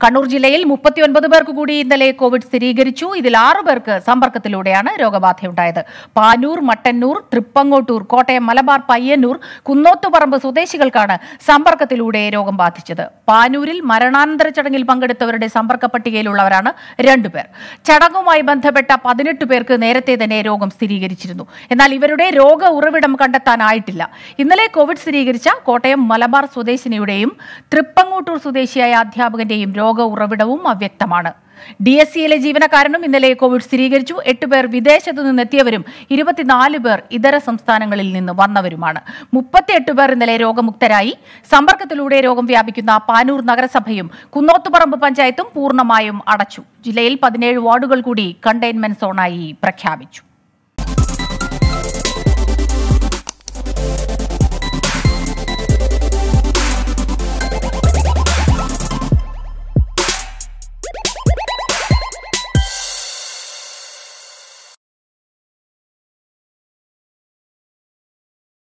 കണ്ണൂർ ജില്ലയിൽ മുപ്പത്തിയൊൻപത് പേർക്ക് കൂടി ഇന്നലെ കോവിഡ് സ്ഥിരീകരിച്ചു ഇതിൽ ആറു പേർക്ക് സമ്പർക്കത്തിലൂടെയാണ് രോഗബാധയുണ്ടായത് പാനൂർ മട്ടന്നൂർ തൃപ്പങ്ങോട്ടൂർ കോട്ടയം മലബാർ പയ്യന്നൂർ കുന്നോത്തുപറമ്പ് സ്വദേശികൾക്കാണ് സമ്പർക്കത്തിലൂടെ രോഗം ബാധിച്ചത് പാനൂരിൽ മരണാനന്തര ചടങ്ങിൽ പങ്കെടുത്തവരുടെ സമ്പർക്ക പട്ടികയിലുള്ളവരാണ് രണ്ടുപേർ ചടങ്ങുമായി ബന്ധപ്പെട്ട പതിനെട്ട് പേർക്ക് നേരത്തെ തന്നെ രോഗം സ്ഥിരീകരിച്ചിരുന്നു എന്നാൽ ഇവരുടെ രോഗ ഉറവിടം കണ്ടെത്താനായിട്ടില്ല ഇന്നലെ കോവിഡ് സ്ഥിരീകരിച്ച കോട്ടയം മലബാർ സ്വദേശിനിയുടെയും തൃപ്പങ്ങോട്ടൂർ സ്വദേശിയായ അധ്യാപകന്റെയും രോഗ ഉറവിടവും അവ്യക്തമാണ് ഡി എസ് സിയിലെ ജീവനക്കാരനും ഇന്നലെ കോവിഡ് സ്ഥിരീകരിച്ചു എട്ട് പേർ വിദേശത്തു നിന്നെത്തിയവരും ഇരുപത്തിനാല് പേർ ഇതര സംസ്ഥാനങ്ങളിൽ നിന്ന് വന്നവരുമാണ് മുപ്പത്തിയെട്ട് പേർ ഇന്നലെ രോഗമുക്തരായി സമ്പർക്കത്തിലൂടെ രോഗം വ്യാപിക്കുന്ന പാനൂർ നഗരസഭയും കുന്നോത്തുപറമ്പ് പഞ്ചായത്തും പൂർണ്ണമായും അടച്ചു ജില്ലയിൽ പതിനേഴ് വാർഡുകൾ കൂടി കണ്ടെയ്ൻമെന്റ് സോണായി പ്രഖ്യാപിച്ചു